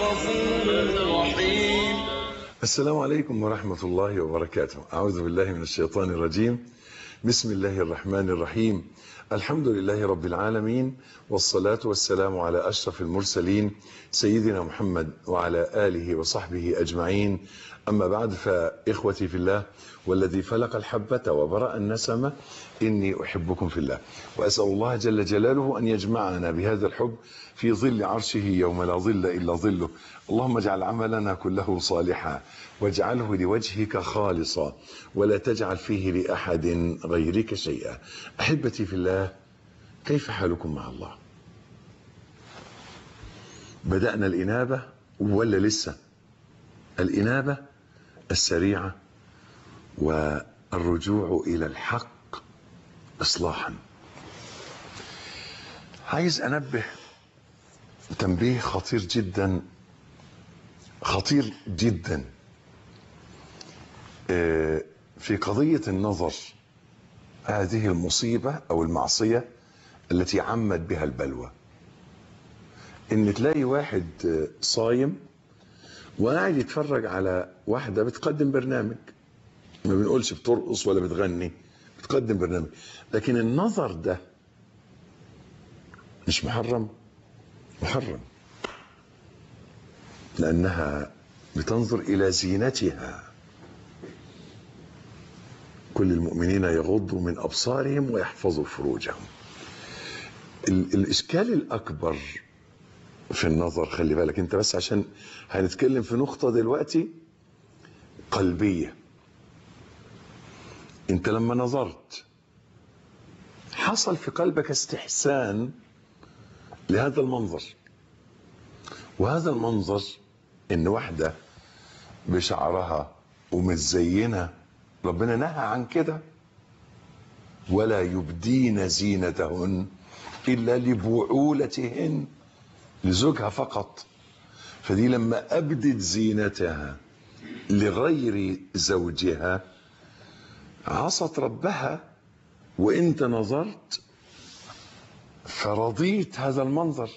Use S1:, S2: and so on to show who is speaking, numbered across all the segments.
S1: غفور رحيم
S2: السلام عليكم ورحمة الله وبركاته أعوذ بالله من الشيطان الرجيم بسم الله الرحمن الرحيم الحمد لله رب العالمين والصلاة والسلام على أشرف المرسلين سيدنا محمد وعلى آله وصحبه أجمعين أما بعد فإخوتي في الله والذي فلق الحبة وبرأ النسمة إني أحبكم في الله وأسأل الله جل جلاله أن يجمعنا بهذا الحب في ظل عرشه يوم لا ظل إلا ظله اللهم اجعل عملنا كله صالحا واجعله لوجهك خالصا ولا تجعل فيه لأحد غيرك شيئا أحبتي في الله كيف حالكم مع الله بدأنا الإنابة ولا لسه الإنابة السريعة والرجوع إلى الحق إصلاحا عايز أنبه تنبيه خطير جدا خطير جدا آه، في قضية النظر هذه المصيبة أو المعصية التي عمت بها البلوى إن تلاقي واحد آه، صايم وقاعد يتفرج على واحدة بتقدم برنامج ما بنقولش بترقص ولا بتغني بتقدم برنامج لكن النظر ده مش محرم محرم لأنها بتنظر إلى زينتها كل المؤمنين يغضوا من أبصارهم ويحفظوا فروجهم ال- الإشكال الأكبر في النظر خلي بالك أنت بس عشان هنتكلم في نقطة دلوقتي قلبية أنت لما نظرت حصل في قلبك استحسان لهذا المنظر وهذا المنظر ان واحده بشعرها ومتزينه ربنا نهى عن كده ولا يبدين زينتهن الا لبعولتهن لزوجها فقط فدي لما ابدت زينتها لغير زوجها عصت ربها وانت نظرت فرضيت هذا المنظر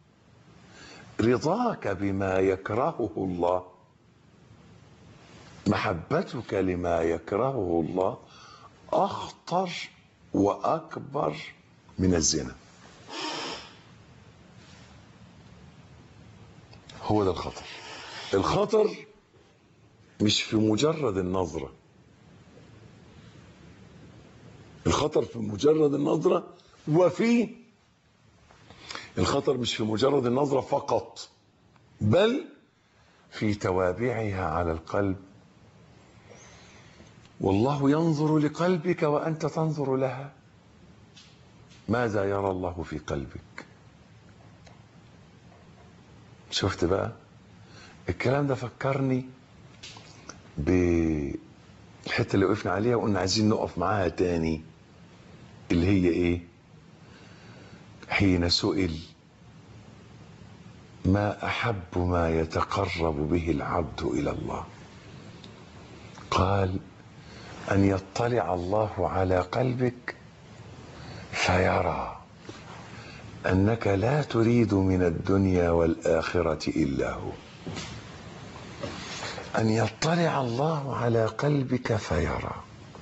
S2: رضاك بما يكرهه الله محبتك لما يكرهه الله اخطر واكبر من الزنا هو ده الخطر الخطر مش في مجرد النظره الخطر في مجرد النظره وفي الخطر مش في مجرد النظرة فقط بل في توابعها على القلب والله ينظر لقلبك وأنت تنظر لها ماذا يرى الله في قلبك شفت بقى الكلام ده فكرني بالحتة اللي وقفنا عليها وقلنا عايزين نقف معاها تاني اللي هي ايه حين سئل ما احب ما يتقرب به العبد الى الله قال ان يطلع الله على قلبك فيرى انك لا تريد من الدنيا والاخره الا هو ان يطلع الله على قلبك فيرى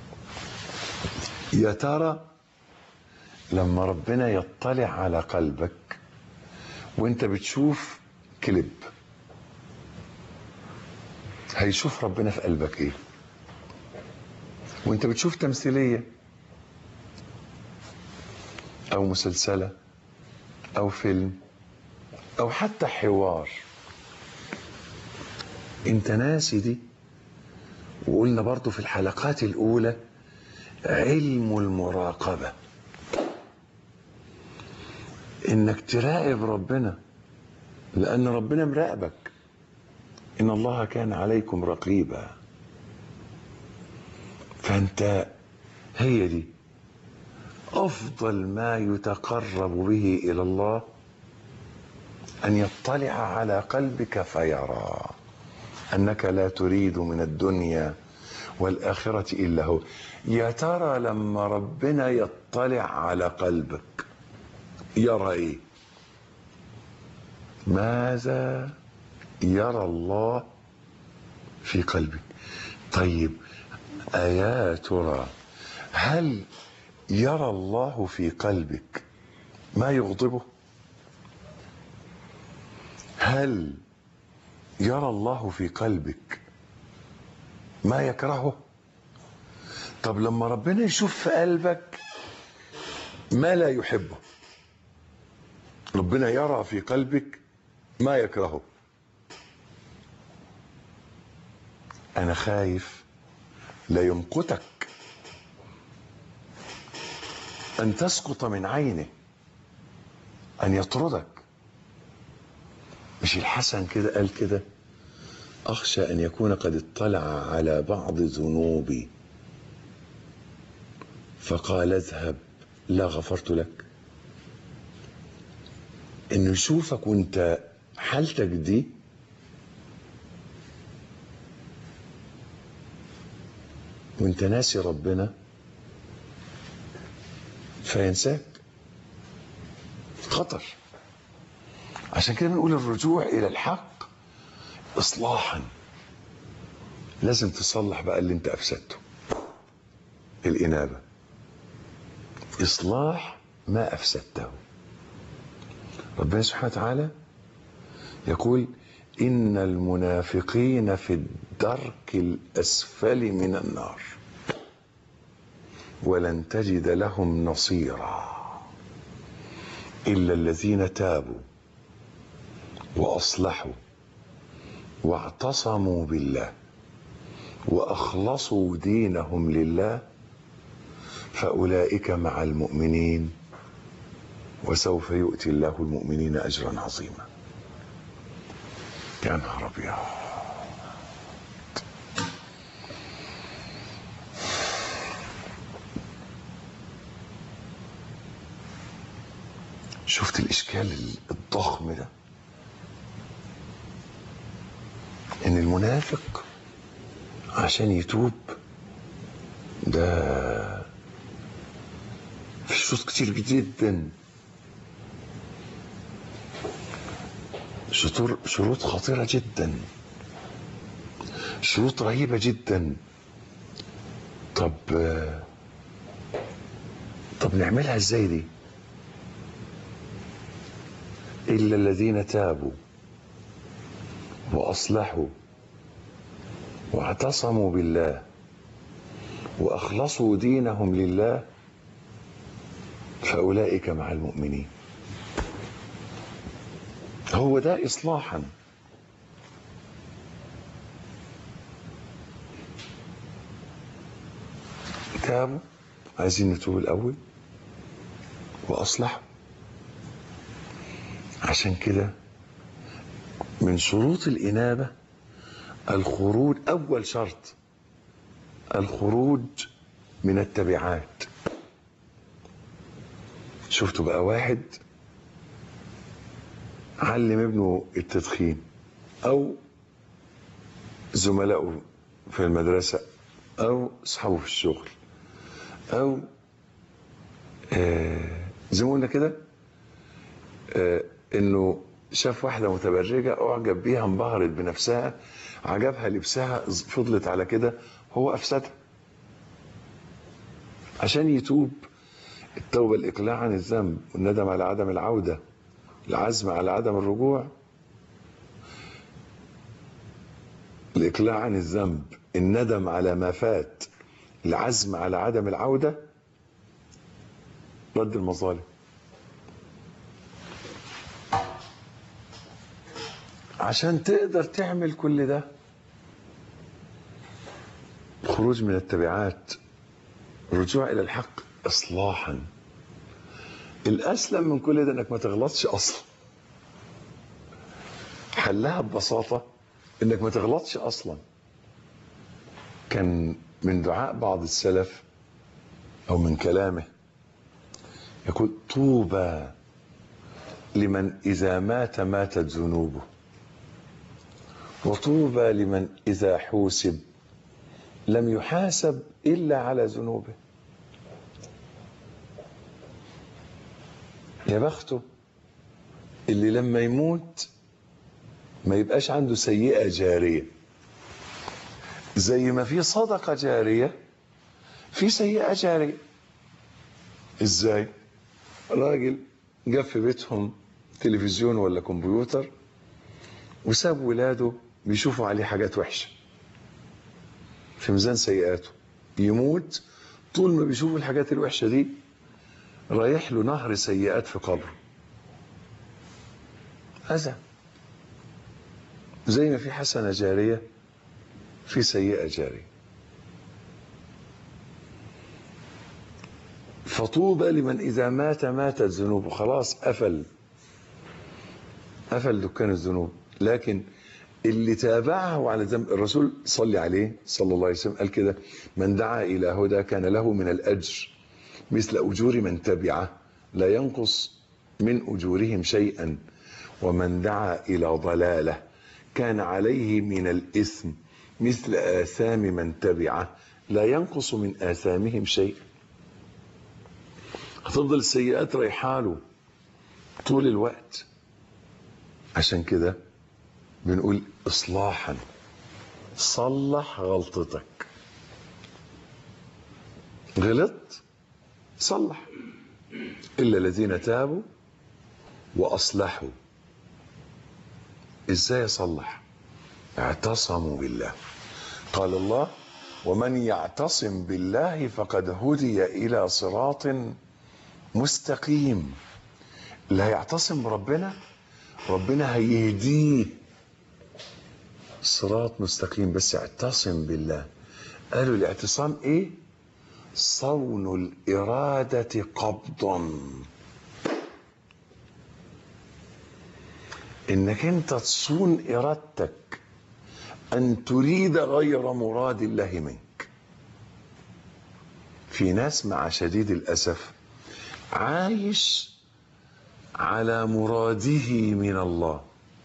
S2: يا ترى لما ربنا يطلع على قلبك وانت بتشوف كليب هيشوف ربنا في قلبك ايه وانت بتشوف تمثيلية او مسلسلة او فيلم او حتى حوار انت ناسي دي وقلنا برضو في الحلقات الاولى علم المراقبه انك تراقب ربنا لان ربنا مراقبك ان الله كان عليكم رقيبا فانت هي دي افضل ما يتقرب به الى الله ان يطلع على قلبك فيرى انك لا تريد من الدنيا والاخره الا هو يا ترى لما ربنا يطلع على قلبك يرى ايه ماذا يرى الله في قلبك طيب أيا ترى هل يرى الله في قلبك ما يغضبه هل يرى الله في قلبك ما يكرهه طب لما ربنا يشوف في قلبك ما لا يحبه ربنا يرى في قلبك ما يكرهه انا خايف لا يمقتك ان تسقط من عينه ان يطردك مش الحسن كده قال كده اخشى ان يكون قد اطلع على بعض ذنوبي فقال اذهب لا غفرت لك انه يشوفك وانت حالتك دي وانت ناسي ربنا فينساك خطر عشان كده بنقول الرجوع الى الحق اصلاحا لازم تصلح بقى اللي انت افسدته الانابه اصلاح ما افسدته ربنا سبحانه وتعالى يقول ان المنافقين في الدرك الاسفل من النار ولن تجد لهم نصيرا الا الذين تابوا واصلحوا واعتصموا بالله واخلصوا دينهم لله فاولئك مع المؤمنين وسوف يؤتي الله المؤمنين اجرا عظيما يا نهار ابيض شفت الاشكال الضخم ده ان المنافق عشان يتوب ده في شروط كتير جدا شطور شروط خطيرة جدا شروط رهيبة جدا طب طب نعملها ازاي دي إلا الذين تابوا وأصلحوا واعتصموا بالله وأخلصوا دينهم لله فأولئك مع المؤمنين هو ده إصلاحا تابوا عايزين نتوب الأول وأصلحوا عشان كده من شروط الإنابة الخروج أول شرط الخروج من التبعات شفتوا بقى واحد علم ابنه التدخين أو زملائه في المدرسة أو أصحابه في الشغل أو آه زي ما قلنا كده آه انه شاف واحده متبرجه اعجب بيها انبهرت بنفسها عجبها لبسها فضلت على كده هو افسدها عشان يتوب التوبه الاقلاع عن الذنب والندم على عدم العوده العزم على عدم الرجوع الاقلاع عن الذنب الندم على ما فات العزم على عدم العوده رد المظالم عشان تقدر تعمل كل ده الخروج من التبعات الرجوع الى الحق اصلاحا الاسلم من كل ده انك ما تغلطش اصلا حلها ببساطه انك ما تغلطش اصلا كان من دعاء بعض السلف او من كلامه يقول طوبى لمن اذا مات ماتت ذنوبه وطوبى لمن إذا حوسب لم يحاسب إلا على ذنوبه يا بخته اللي لما يموت ما يبقاش عنده سيئة جارية زي ما في صدقة جارية في سيئة جارية ازاي راجل جاب في بيتهم تلفزيون ولا كمبيوتر وساب ولاده بيشوفوا عليه حاجات وحشة في ميزان سيئاته يموت طول ما بيشوفوا الحاجات الوحشة دي رايح له نهر سيئات في قبره أذى زي ما في حسنة جارية في سيئة جارية فطوبى لمن إذا مات ماتت ذنوبه خلاص قفل قفل دكان الذنوب لكن اللي تابعه على ذنب الرسول صلي عليه صلى الله عليه وسلم قال كده من دعا إلى هدى كان له من الأجر مثل أجور من تبعه لا ينقص من أجورهم شيئا ومن دعا إلى ضلالة كان عليه من الإثم مثل آثام من تبعه لا ينقص من آثامهم شيء هتفضل السيئات رايحاله طول الوقت عشان كده بنقول إصلاحا صلح غلطتك غلط صلح إلا الذين تابوا وأصلحوا إزاي أصلح اعتصموا بالله قال الله ومن يعتصم بالله فقد هدي إلى صراط مستقيم اللي هيعتصم بربنا ربنا هيهديه صراط مستقيم بس اعتصم بالله قالوا الاعتصام ايه صون الإرادة قبضا انك انت تصون ارادتك ان تريد غير مراد الله منك في ناس مع شديد الاسف عايش على مراده من الله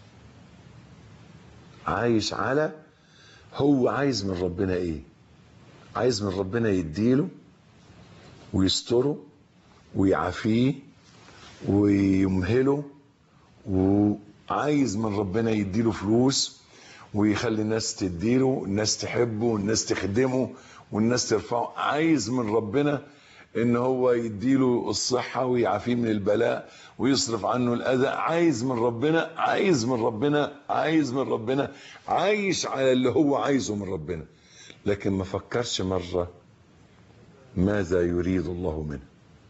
S2: عايش على هو عايز من ربنا ايه عايز من ربنا يديله ويستره ويعافيه ويمهله وعايز من ربنا يديله فلوس ويخلي الناس تديله الناس تحبه والناس تخدمه والناس ترفعه عايز من ربنا ان هو يديله الصحة ويعافيه من البلاء ويصرف عنه الاذى عايز من ربنا عايز من ربنا عايز من ربنا عايش على اللي هو عايزه من ربنا لكن ما فكرش مرة ماذا يريد الله منه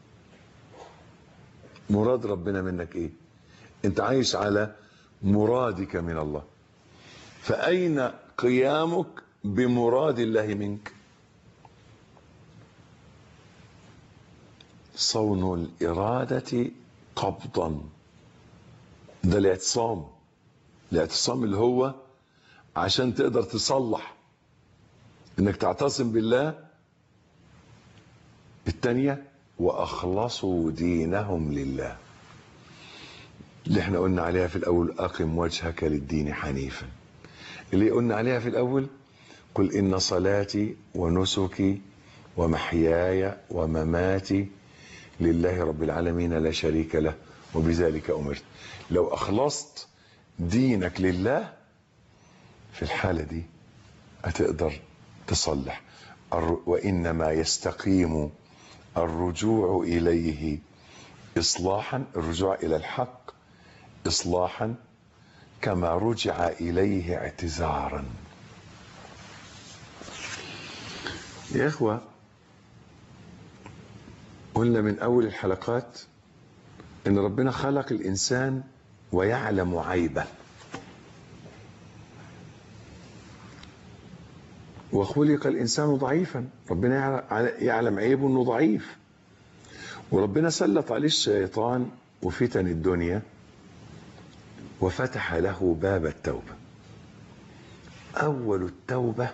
S2: مراد ربنا منك ايه انت عايش على مرادك من الله فأين قيامك بمراد الله منك صون الإرادة قبضا ده الاعتصام الاعتصام اللي هو عشان تقدر تصلح انك تعتصم بالله التانية وأخلصوا دينهم لله اللي احنا قلنا عليها في الأول أقم وجهك للدين حنيفا اللي قلنا عليها في الأول قل إن صلاتي ونسكي ومحياي ومماتي لله رب العالمين لا شريك له وبذلك أمرت لو أخلصت دينك لله في الحالة دي هتقدر تصلح وإنما يستقيم الرجوع إليه إصلاحا الرجوع إلى الحق إصلاحا كما رجع إليه اعتذارا يا إخوة قلنا من أول الحلقات إن ربنا خلق الإنسان ويعلم عيبه وخلق الإنسان ضعيفا ربنا يعلم عيبه أنه ضعيف وربنا سلط عليه الشيطان وفتن الدنيا وفتح له باب التوبة أول التوبة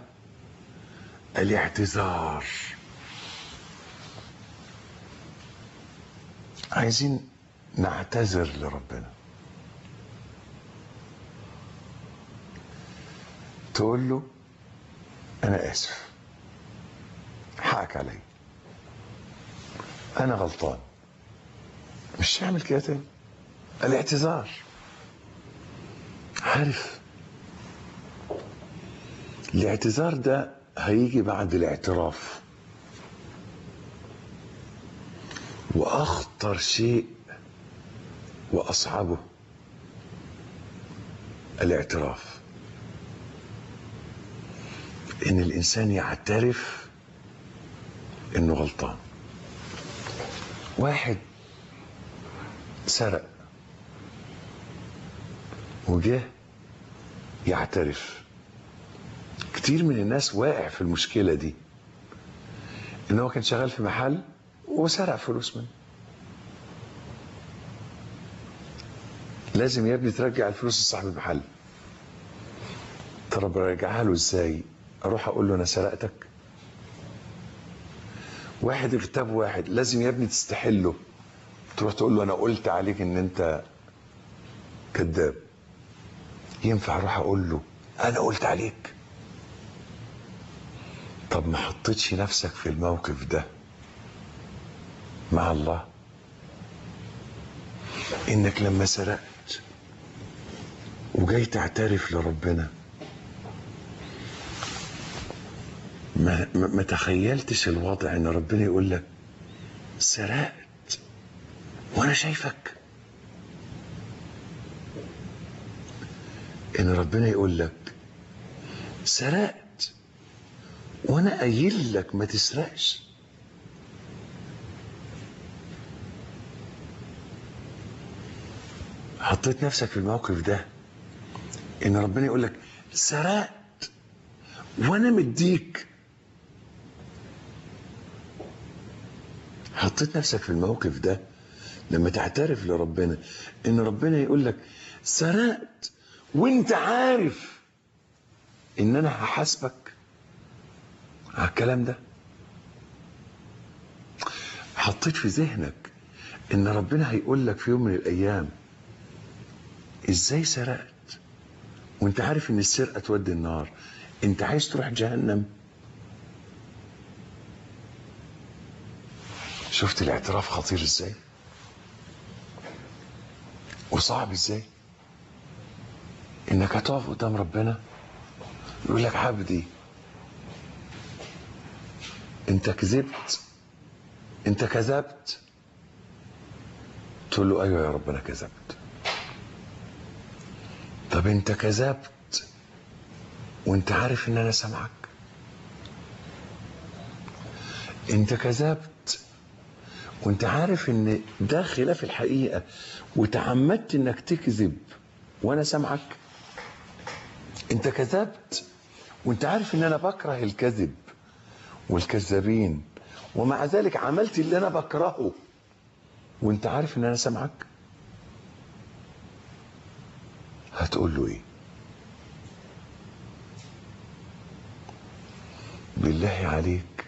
S2: الاعتذار عايزين نعتذر لربنا تقول له أنا آسف حقك علي أنا غلطان مش هعمل كده تاني الاعتذار عارف الاعتذار ده هيجي بعد الاعتراف واخطر شيء واصعبه الاعتراف ان الانسان يعترف انه غلطان واحد سرق وجه يعترف كتير من الناس واقع في المشكلة دي ان هو كان شغال في محل وسرق فلوس منه لازم يا ابني ترجع الفلوس لصاحب المحل طب برجعها له ازاي اروح اقول له انا سرقتك واحد اغتاب واحد لازم يا ابني تستحله تروح تقول له انا قلت عليك ان انت كذاب ينفع اروح اقول له انا قلت عليك طب ما حطيتش نفسك في الموقف ده مع الله انك لما سرقت وجاي تعترف لربنا ما, ما ما تخيلتش الوضع ان ربنا يقول لك سرقت وانا شايفك ان ربنا يقول لك سرقت وانا قايل لك ما تسرقش حطيت نفسك في الموقف ده ان ربنا يقول لك سرقت وانا مديك حطيت نفسك في الموقف ده لما تعترف لربنا ان ربنا يقول لك سرقت وانت عارف ان انا هحاسبك على الكلام ده حطيت في ذهنك ان ربنا هيقول لك في يوم من الايام ازاي سرقت وانت عارف ان السرقه تودي النار انت عايز تروح جهنم شفت الاعتراف خطير ازاي وصعب ازاي انك هتقف قدام ربنا يقول لك عبدي انت كذبت انت كذبت تقول له ايوه يا رب انا كذبت طب انت كذبت وانت عارف ان انا سامعك انت كذبت وانت عارف ان ده خلاف الحقيقه وتعمدت انك تكذب وانا سامعك انت كذبت وانت عارف ان انا بكره الكذب والكذابين ومع ذلك عملت اللي انا بكرهه وانت عارف ان انا سامعك هتقول له ايه بالله عليك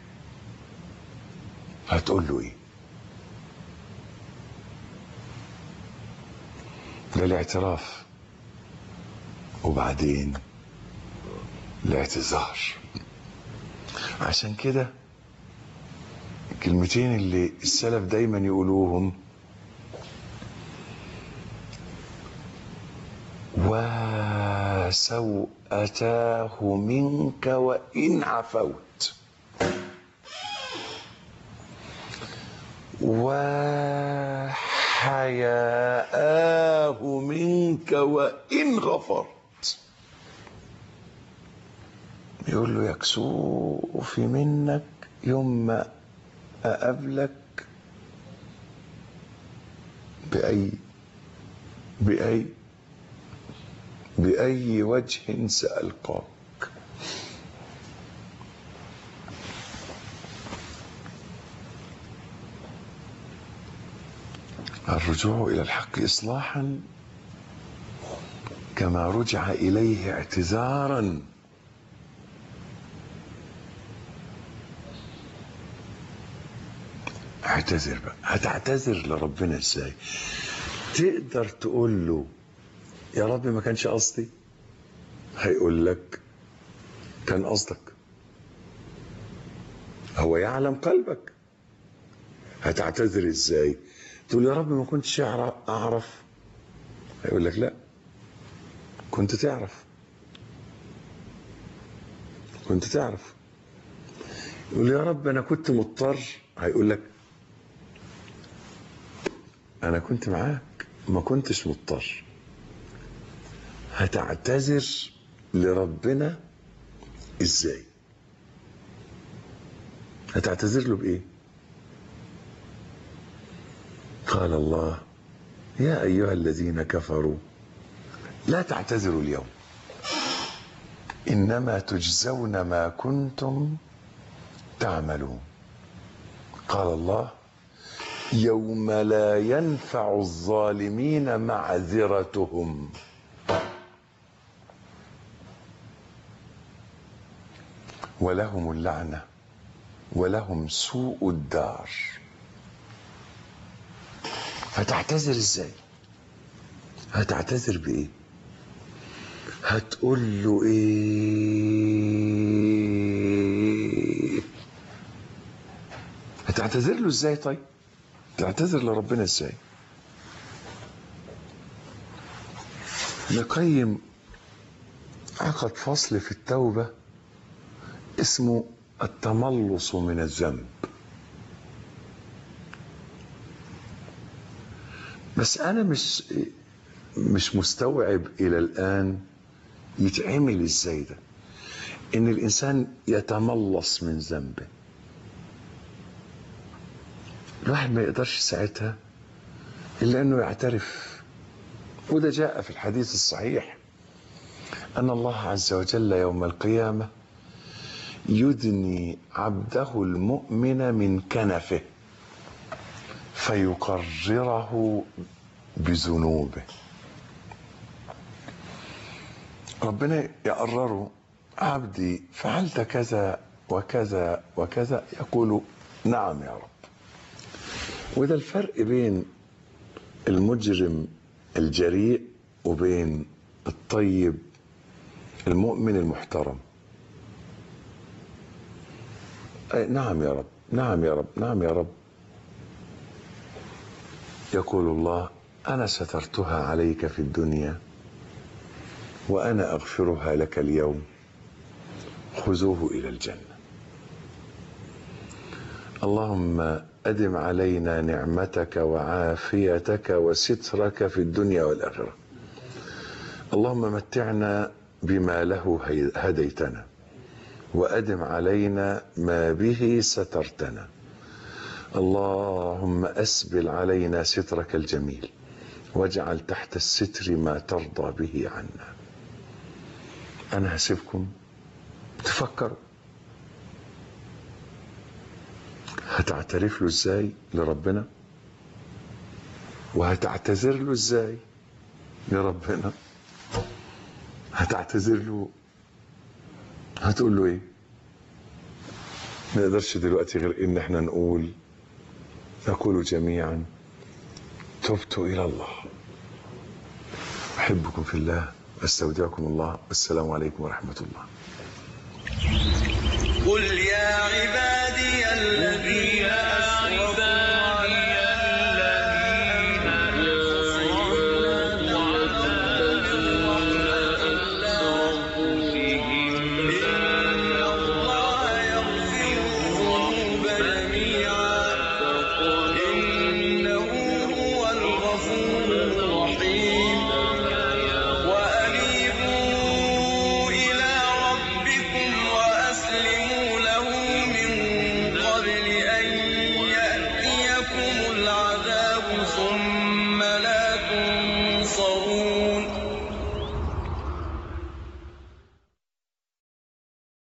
S2: هتقول له ايه ده الاعتراف وبعدين الاعتذار عشان كده الكلمتين اللي السلف دايما يقولوهم وسوءتاه منك وإن عفوت وحياءاه منك وإن غفرت يقول له يكسوفي منك يوم ما أقابلك بأي بأي بأي وجه سألقاك الرجوع إلى الحق إصلاحا كما رجع إليه اعتذارا اعتذر بقى هتعتذر لربنا ازاي تقدر تقول له يا رب ما كانش قصدي هيقول لك كان قصدك هو يعلم قلبك هتعتذر ازاي تقول يا رب ما كنتش أعرف- اعرف هيقول لك لا كنت تعرف كنت تعرف يقول يا رب انا كنت مضطر هيقول لك انا كنت معاك ما كنتش مضطر هتعتذر لربنا ازاي هتعتذر له بايه قال الله يا ايها الذين كفروا لا تعتذروا اليوم انما تجزون ما كنتم تعملون قال الله يوم لا ينفع الظالمين معذرتهم ولهم اللعنه ولهم سوء الدار هتعتذر ازاي هتعتذر بايه هتقول له ايه هتعتذر له ازاي طيب تعتذر لربنا ازاي نقيم عقد فصل في التوبة اسمه التملص من الذنب بس انا مش مش مستوعب الى الان يتعمل ازاي ده ان الانسان يتملص من ذنبه الواحد ما يقدرش ساعتها الا انه يعترف وده جاء في الحديث الصحيح ان الله عز وجل يوم القيامه يدني عبده المؤمن من كنفه فيقرره بذنوبه ربنا يقرره عبدي فعلت كذا وكذا وكذا يقول نعم يا رب وده الفرق بين المجرم الجريء وبين الطيب المؤمن المحترم أي نعم يا رب نعم يا رب نعم يا رب يقول الله انا سترتها عليك في الدنيا وانا اغفرها لك اليوم خذوه الى الجنه اللهم ادم علينا نعمتك وعافيتك وسترك في الدنيا والاخره اللهم متعنا بما له هديتنا وادم علينا ما به سترتنا اللهم اسبل علينا سترك الجميل واجعل تحت الستر ما ترضى به عنا انا هسيبكم تفكروا هتعترف له ازاي لربنا وهتعتذر له ازاي لربنا هتعتذر له هتقول له ايه ما نقدرش دلوقتي غير ان احنا نقول نقول جميعا تبت الى الله احبكم في الله استودعكم الله والسلام عليكم ورحمه الله
S1: قل يا عبادي